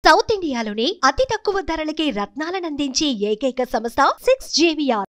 South ఇండియాలోనే అతి తక్కువ ధరలకి రత్నాలనందించే ఏకైక సంస్థ సిక్స్ జేవిఆర్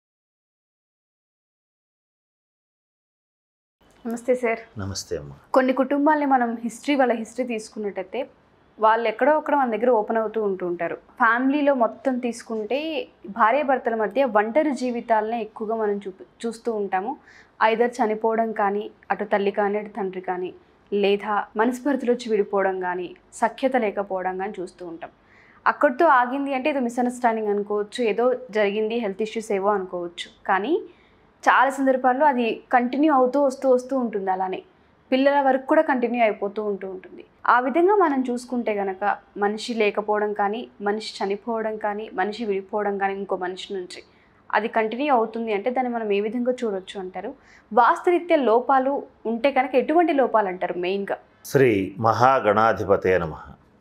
నమస్తే సార్ నమస్తే అమ్మ కొన్ని కుటుంబాల్ని మనం హిస్టరీ వాళ్ళ హిస్టరీ తీసుకున్నట్టయితే వాళ్ళు ఎక్కడో అక్కడ మన దగ్గర ఓపెన్ అవుతూ ఉంటూ ఉంటారు ఫ్యామిలీలో మొత్తం తీసుకుంటే భార్యాభర్తల మధ్య ఒంటరి జీవితాలనే ఎక్కువగా మనం చూ చూస్తూ ఉంటాము ఐదర్ చనిపోవడం కానీ అటు తల్లి కానీ అటు తండ్రి కానీ లేదా మనస్పర్ధలు వచ్చి విడిపోవడం కానీ సఖ్యత లేకపోవడం కానీ చూస్తూ ఉంటాం అక్కడితో ఆగింది అంటే ఏదో మిస్అండర్స్టాండింగ్ అనుకోవచ్చు ఏదో జరిగింది హెల్త్ ఇష్యూస్ ఏవో అనుకోవచ్చు కానీ చాలా సందర్భాల్లో అది కంటిన్యూ అవుతూ వస్తూ వస్తూ ఉంటుంది అలానే పిల్లల వరకు కూడా కంటిన్యూ అయిపోతూ ఉంటూ ఉంటుంది ఆ విధంగా మనం చూసుకుంటే గనక మనిషి లేకపోవడం కానీ మనిషి చనిపోవడం కానీ మనిషి విడిపోవడం కానీ ఇంకో మనిషి నుంచి అది కంటిన్యూ అవుతుంది అంటే దాన్ని మనం ఏ విధంగా చూడొచ్చు అంటారు వాస్తురీత్యా లోపాలు ఉంటే కనుక ఎటువంటి లోపాలు అంటారు మెయిన్గా శ్రీ మహాగణాధిపతే నమ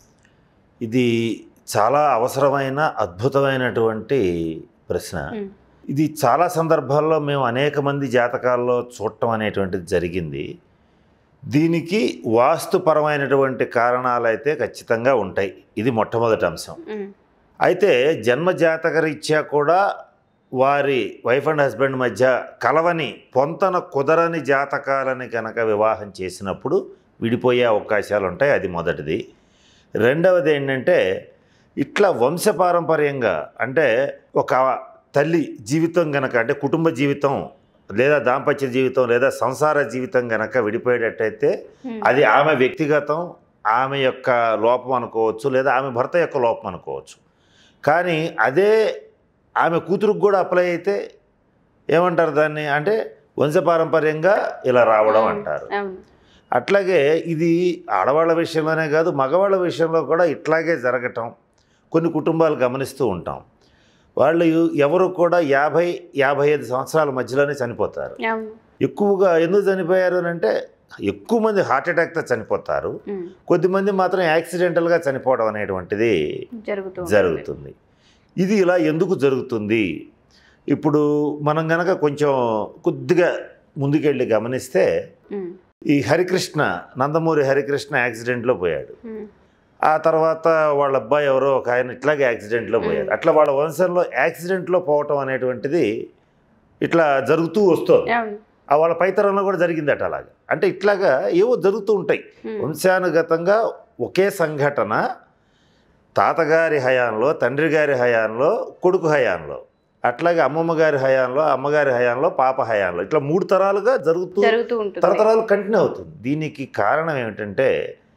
ఇది చాలా అవసరమైన అద్భుతమైనటువంటి ప్రశ్న ఇది చాలా సందర్భాల్లో మేము అనేక మంది జాతకాల్లో చూడటం అనేటువంటిది జరిగింది దీనికి వాస్తుపరమైనటువంటి కారణాలు అయితే ఖచ్చితంగా ఉంటాయి ఇది మొట్టమొదటి అంశం అయితే జన్మ జాతక రీత్యా కూడా వారి వైఫ్ అండ్ హస్బెండ్ మధ్య కలవని పొంతన కుదరని జాతకాలని కనుక వివాహం చేసినప్పుడు విడిపోయే అవకాశాలు ఉంటాయి అది మొదటిది రెండవది ఏంటంటే ఇట్లా వంశపారంపర్యంగా అంటే ఒక తల్లి జీవితం గనక అంటే కుటుంబ జీవితం లేదా దాంపత్య జీవితం లేదా సంసార జీవితం గనక విడిపోయేటట్టయితే అది ఆమె వ్యక్తిగతం ఆమె యొక్క లోపం అనుకోవచ్చు లేదా ఆమె భర్త యొక్క లోపం అనుకోవచ్చు కానీ అదే ఆమె కూతురుకు కూడా అప్లై అయితే ఏమంటారు దాన్ని అంటే వంశపారంపర్యంగా ఇలా రావడం అంటారు అవును అట్లాగే ఇది ఆడవాళ్ళ విషయంలోనే కాదు మగవాళ్ళ విషయంలో కూడా ఇట్లాగే జరగటం కొన్ని కుటుంబాలు గమనిస్తూ ఉంటాం వాళ్ళు ఎవరు కూడా యాభై యాభై ఐదు సంవత్సరాల మధ్యలోనే చనిపోతారు అవును ఎక్కువగా ఎందుకు చనిపోయారు అని అంటే ఎక్కువ మంది హార్ట్ అటాక్తో చనిపోతారు ఉమ్. కొద్దిమంది మాత్రం యాక్సిడెంటల్గా చనిపోవడం అనేటువంటిది జరుగుతూ ఉంటుంది. జరుగుతుంది ఇది ఇలా ఎందుకు జరుగుతుంది ఇప్పుడు మనం గనక కొంచెం కొద్దిగా ముందుకెళ్ళి గమనిస్తే ఉమ్. ఈ హరికృష్ణ నందమూరి హరికృష్ణ యాక్సిడెంట్లో పోయాడు ఉమ్. ఆ తర్వాత వాళ్ళ అబ్బాయి ఎవరో ఒక ఆయన ఇట్లాగే యాక్సిడెంట్లో పోయారు అట్లా వాళ్ళ వంశంలో యాక్సిడెంట్లో పోవటం అనేటువంటిది ఇట్లా జరుగుతూ వస్తుంది అవును ఆ వాళ్ళ పైతరంలో కూడా జరిగిందట అలాగా అంటే ఇట్లాగా ఏవో జరుగుతూ ఉంటాయి ఉమ్. వంశానుగతంగా ఒకే సంఘటన తాతగారి హయాంలో తండ్రి గారి హయాంలో కొడుకు హయాంలో అట్లాగే అమ్మమ్మ గారి హయాంలో అమ్మగారి హయాంలో పాప హయాంలో ఇట్లా మూడు తరాలుగా జరుగుతూ జరుగుతూ ఉంటుంది తరతరాలు కంటిన్యూ అవుతుంది దీనికి కారణం ఏమిటంటే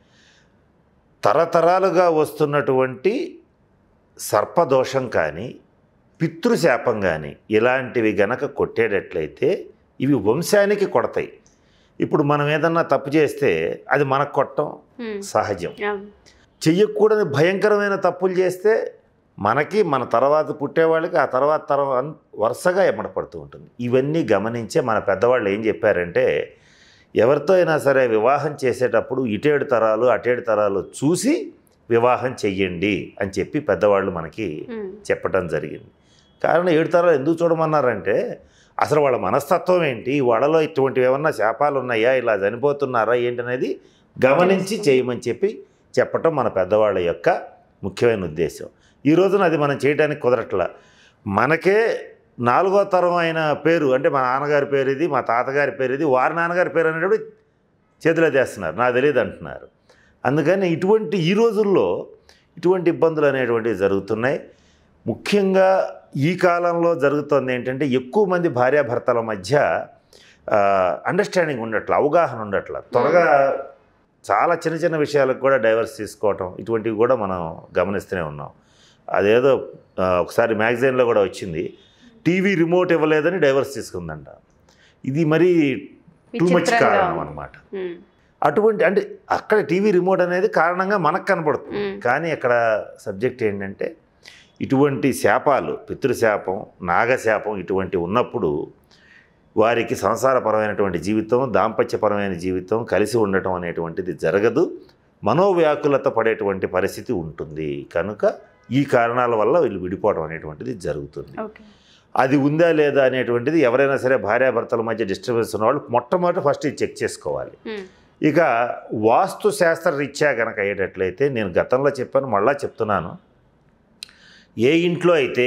తరతరాలుగా వస్తున్నటువంటి సర్పదోషం కానీ పితృశాపం కానీ ఇలాంటివి గనక కొట్టేటట్లయితే ఇవి వంశానికి కొడతాయి ఇప్పుడు మనం ఏదన్నా తప్పు చేస్తే అది మనకు కొట్టడం ఉమ్. సహజం అవును చెయ్యకూడని భయంకరమైన తప్పులు చేస్తే మనకి మన తర్వాత పుట్టేవాళ్ళకి ఆ తర్వాత తరం అన్- వరుసగా ఎమ్మడపడుతూ ఉంటుంది ఇవన్నీ గమనించే మన పెద్దవాళ్ళు ఏం చెప్పారంటే ఎవరితో అయినా సరే వివాహం చేసేటప్పుడు ఇటేడు తరాలు అటేడు తరాలు చూసి వివాహం చెయ్యండి అని చెప్పి పెద్దవాళ్ళు మనకి ఉమ్. చెప్పడం జరిగింది కారణం ఏడు తరాలు ఎందుకు చూడమన్నారంటే అసలు వాళ్ళ మనస్తత్వం ఏంటి వాళ్ళలో ఇటువంటివి ఏమన్నా శాపాలు ఉన్నాయా ఇలా చనిపోతున్నారా ఏంటనేది గమనించి చేయమని చెప్పి చెప్పటం మన పెద్దవాళ్ళ యొక్క ముఖ్యమైన ఉద్దేశం ఈ రోజున అది మనం చేయడానికి కుదరట్లా మనకే నాలుగో తరం అయిన పేరు అంటే మా నాన్నగారి పేరు ఇది మా తాతగారి పేరు ఇది వారి నాన్నగారి పేరు అనేటప్పుడు చేతిలో తెస్తున్నారు నాకు తెలియదు అంటున్నారు అందుకని ఇటువంటి ఈ రోజుల్లో ఇటువంటి ఇబ్బందులు అనేటువంటివి జరుగుతున్నాయి ముఖ్యంగా ఈ కాలంలో జరుగుతుంది ఏంటంటే ఎక్కువ మంది భార్యాభర్తల మధ్య అండర్స్టాండింగ్ ఉండట్ల అవగాహన ఉండట్ల త్వరగా చాలా చిన్న చిన్న విషయాలకు కూడా డైవర్స్ తీసుకోవటం ఇటువంటివి కూడా మనం గమనిస్తూనే ఉన్నాం అదేదో ఆ, ఒకసారి మ్యాగజైన్లో కూడా వచ్చింది టీవీ రిమోట్ ఇవ్వలేదని డైవర్స్ తీసుకుందంట ఇది మరీ టూ మచ్ విచిత్రంగా కారణం ఉంది. అనమాట ఉమ్. అటువంటి అంటే అక్కడ టీవీ రిమోట్ అనేది కారణంగా మనకు కనపడుతుంది మ్మ్. కానీ అక్కడ సబ్జెక్ట్ ఏంటంటే ఇటువంటి శాపాలు పితృశాపం నాగశాపం ఇటువంటి ఉన్నప్పుడు వారికి సంసారపరమైనటువంటి జీవితం దాంపత్యపరమైన జీవితం కలిసి ఉండటం అనేటువంటిది జరగదు మనోవ్యాకులత పడేటువంటి పరిస్థితి ఉంటుంది కనుక ఈ కారణాల వల్ల వీళ్ళు విడిపోవడం అనేటువంటిది జరుగుతుంది ఓకే అది ఉందా లేదా అనేటువంటిది ఎవరైనా సరే భార్యాభర్తల మధ్య డిస్టర్బెన్స్ ఉన్న వాళ్ళు మొట్టమొదటి ఫస్ట్ ఇది చెక్ చేసుకోవాలి ఉమ్. ఇక వాస్తు శాస్త్ర రీత్యా కనుక అయ్యేటట్లయితే నేను గతంలో చెప్పాను మళ్ళా చెప్తున్నాను ఏ ఇంట్లో అయితే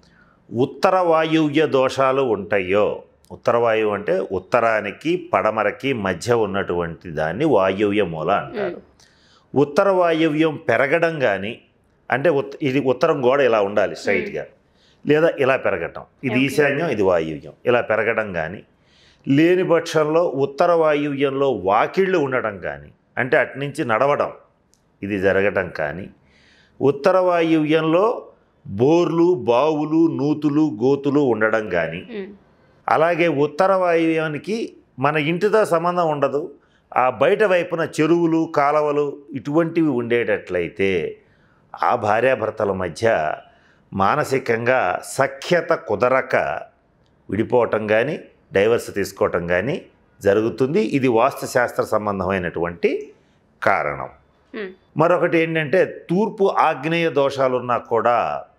ఉత్తర వాయువ్య దోషాలు ఉంటాయో ఉత్తర వాయువు అంటే ఉత్తరానికి పడమరకి మధ్య ఉన్నటువంటి దాన్ని వాయువ్య మూల అంటారు ఉత్తర వాయువ్యం పెరగడం కానీ అంటే ఉత్ ఇది ఉత్తరం గోడ ఇలా ఉండాలి స్ట్రైట్గా లేదా ఇలా పెరగటం ఇది Okay. ఈశాన్యం ఇది వాయువ్యం ఇలా పెరగడం కానీ లేని పక్షంలో ఉత్తర వాయువ్యంలో వాకిళ్ళు ఉండటం కానీ అంటే అట్నుంచి నడవడం ఇది జరగటం కానీ ఉత్తర వాయువ్యంలో బోర్లు బావులు నూతులు గోతులు ఉండడం కానీ ఉమ్, అలాగే ఉత్తర వాయువ్యానికి మన ఇంటితో సంబంధం ఉండదు ఆ బయట వైపున చెరువులు కాలవలు ఇటువంటివి ఉండేటట్లయితే ఆ భార్యాభర్తల మధ్య మానసికంగా సఖ్యత కుదరక విడిపోవటం కానీ డైవర్స్ తీసుకోవటం కానీ జరుగుతుంది ఇది వాస్తుశాస్త్ర సంబంధమైనటువంటి కారణం ఉమ్, మరొకటి ఏంటంటే తూర్పు ఆగ్నేయ దోషాలున్నా కూడా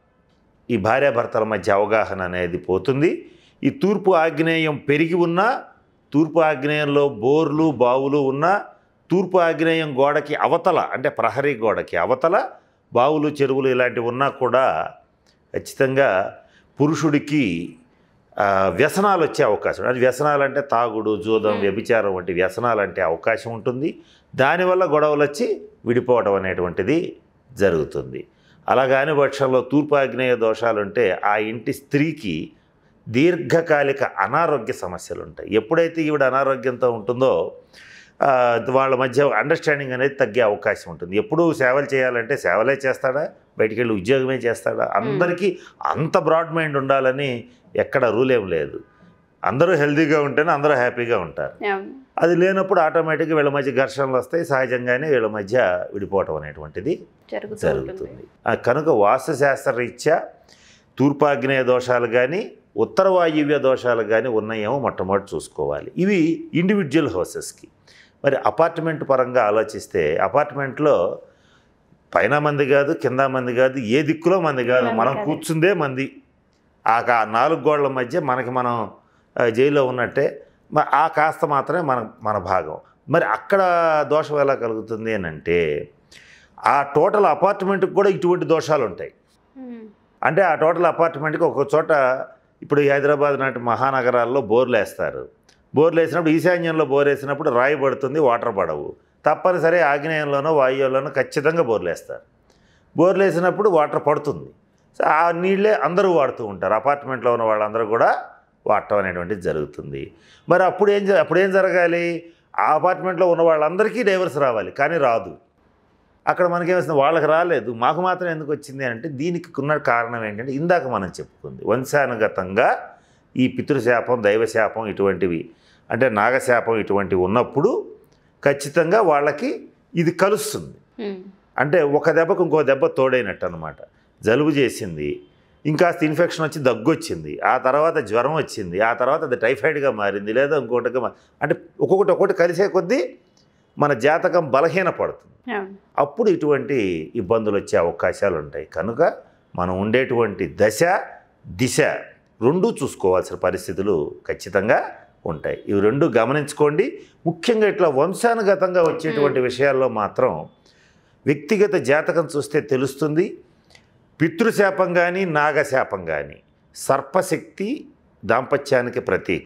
ఈ భార్యాభర్తల మధ్య అవగాహన అనేది పోతుంది ఈ తూర్పు ఆగ్నేయం పెరిగి ఉన్నా తూర్పు ఆగ్నేయంలో బోర్లు బావులు ఉన్నా తూర్పు ఆగ్నేయం గోడకి అవతల అంటే ప్రహరీ గోడకి అవతల బావులు చెరువులు ఇలాంటివి ఉన్నా కూడా ఖచ్చితంగా పురుషుడికి ఆ, వ్యసనాలు వచ్చే అవకాశం అది వ్యసనాలు అంటే తాగుడు జూదం Hmm. వ్యభిచారం వంటి వ్యసనాలు అంటే అవకాశం ఉంటుంది దానివల్ల గొడవలు వచ్చి విడిపోవడం అనేటువంటిది జరుగుతుంది అలాగాని పక్షంలో తూర్పు ఆగ్నేయ దోషాలు ఉంటే ఆ ఇంటి స్త్రీకి దీర్ఘకాలిక అనారోగ్య సమస్యలు ఉంటాయి ఎప్పుడైతే ఈవిడ అనారోగ్యంతో ఉంటుందో ఆ, వాళ్ళ మధ్య అండర్స్టాండింగ్ అనేది తగ్గే అవకాశం ఉంటుంది ఎప్పుడు సేవలు చేయాలంటే సేవలే చేస్తాడా బయటికి వెళ్ళి ఉద్యోగమే చేస్తాడా అందరికీ అంత బ్రాడ్ మైండ్ ఉండాలని ఎక్కడ రూల్ ఏం లేదు అందరూ హెల్తీగా ఉంటేనే అందరూ హ్యాపీగా ఉంటారు అవును. అది లేనప్పుడు ఆటోమేటిక్గా వీళ్ళ మధ్య ఘర్షణలు వస్తాయి సహజంగానే వీళ్ళ మధ్య విడిపోవటం అనేటువంటిది జరుగుతూ ఉంటుంది జరుగుతుంది ఆ కనుక వాస్తుశాస్త్ర రీత్యా తూర్పాగ్నేయ దోషాలు కానీ ఉత్తర వాయువ్య దోషాలు కానీ ఉన్నాయేమో మొట్టమొదటి చూసుకోవాలి ఇవి ఇండివిజువల్ హౌసెస్కి మరి అపార్ట్మెంట్ పరంగా ఆలోచిస్తే అపార్ట్మెంట్లో పైన మంది కాదు కింద మంది కాదు ఏ దిక్కులో మంది కాదు మంది మనం కాదు. కూర్చుందే మంది ఆ కా- నాలుగు గోడల మధ్య మనకి మనం ఆ, జైల్లో ఉన్నట్టే మ- ఆ కాస్త మాత్రమే మన మన భాగం మరి అక్కడ దోషం ఎలా కలుగుతుంది అని అంటే ఆ టోటల్ అపార్ట్మెంట్కి కూడా ఇటువంటి దోషాలు ఉంటాయి ఉమ్, అంటే ఆ టోటల్ అపార్ట్మెంట్కి ఒక చోట ఇప్పుడు ఈ హైదరాబాద్ నాటి మహానగరాల్లో బోర్లు వేస్తారు బోర్లు వేసినప్పుడు ఈశాన్యంలో బోర్ వేసినప్పుడు రాయి పడుతుంది వాటర్ పడవు తప్పనిసరి ఆగ్నేయంలోనో వాయువులోనో ఖచ్చితంగా బోర్లు వేస్తారు బోర్లు వేసినప్పుడు వాటర్ పడుతుంది సో ఆ నీళ్ళే అందరూ వాడుతూ ఉంటారు అపార్ట్మెంట్లో ఉన్న వాళ్ళందరూ కూడా వాడటం అనేటువంటిది జరుగుతుంది మరి అప్పుడు ఏం జ- అప్పుడు ఏం జరగాలి ఆ అపార్ట్మెంట్లో ఉన్న వాళ్ళందరికీ డైవర్స్ రావాలి కానీ రాదు అక్కడ మనకేమొస్తుంది వాళ్ళకి రాలేదు మాకు మాత్రం ఎందుకు వచ్చింది అంటే దీనికి ఉన్న కారణం ఏంటంటే ఇందాక మనం చెప్పుకుంది వంశానుగతంగా ఈ పితృశాపం దైవశాపం ఇటువంటివి అంటే నాగశాపం ఇటువంటివి ఉన్నప్పుడు ఖచ్చితంగా వాళ్ళకి ఇది కలుస్తుంది ఉమ్, అంటే ఒక దెబ్బకు ఇంకో దెబ్బ తోడైనట్టు అనమాట జలుబు చేసింది ఇంకాస్త ఇన్ఫెక్షన్ వచ్చి దగ్గు వచ్చింది ఆ తర్వాత జ్వరం వచ్చింది ఆ తర్వాత అది టైఫాయిడ్గా మారింది లేదా ఇంకోటిగా మా- అంటే ఒక్కొక్కటి ఒక్కొక్కటి కలిసే కొద్దీ మన జాతకం బలహీన పడుతుంది అవును. అప్పుడు ఇటువంటి ఇబ్బందులు వచ్చే అవకాశాలు ఉంటాయి కనుక మనం ఉండేటువంటి దశ దిశ రెండూ చూసుకోవాల్సిన పరిస్థితులు ఖచ్చితంగా ఉంటాయి ఇవి రెండు గమనించుకోండి ముఖ్యంగా ఇట్లా వంశానుగతంగా వచ్చేటువంటి విషయాల్లో మాత్రం వ్యక్తిగత జాతకం చూస్తే తెలుస్తుంది పితృశాపం కానీ నాగశాపం కానీ సర్పశక్తి దాంపత్యానికి ప్రతీక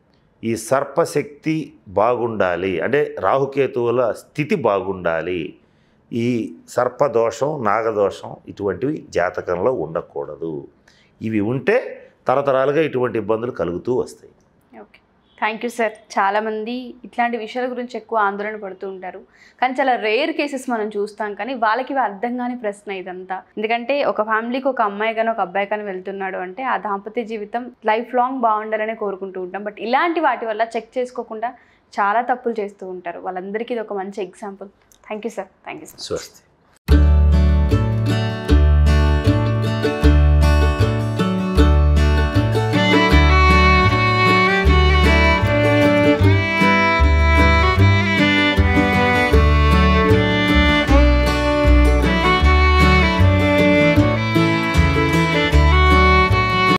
ఈ సర్పశక్తి బాగుండాలి అంటే రాహుకేతువుల స్థితి బాగుండాలి ఈ సర్పదోషం నాగదోషం ఇటువంటివి జాతకంలో ఉండకూడదు ఇవి ఉంటే తరతరాలుగా ఇటువంటి ఇబ్బందులు కలుగుతూ వస్తాయి ఓకే థ్యాంక్ యూ సార్ చాలామంది ఇట్లాంటి విషయాల గురించి ఎక్కువ ఆందోళన పడుతూ ఉంటారు కానీ చాలా రేర్ కేసెస్ మనం చూస్తాం కానీ వాళ్ళకి ఇవి అర్థం కాని ప్రశ్న ఇదంతా ఎందుకంటే ఒక ఫ్యామిలీకి ఒక అమ్మాయి కానీ ఒక అబ్బాయి కానీ వెళ్తున్నాడు అంటే ఆ దాంపత్య జీవితం లైఫ్ లాంగ్ బాగుండాలనే కోరుకుంటూ ఉంటాం బట్ ఇలాంటి వాటి వల్ల చెక్ చేసుకోకుండా చాలా తప్పులు చేస్తూ ఉంటారు వాళ్ళందరికీ ఇది ఒక మంచి example thank you sir thank you sir స్వస్తి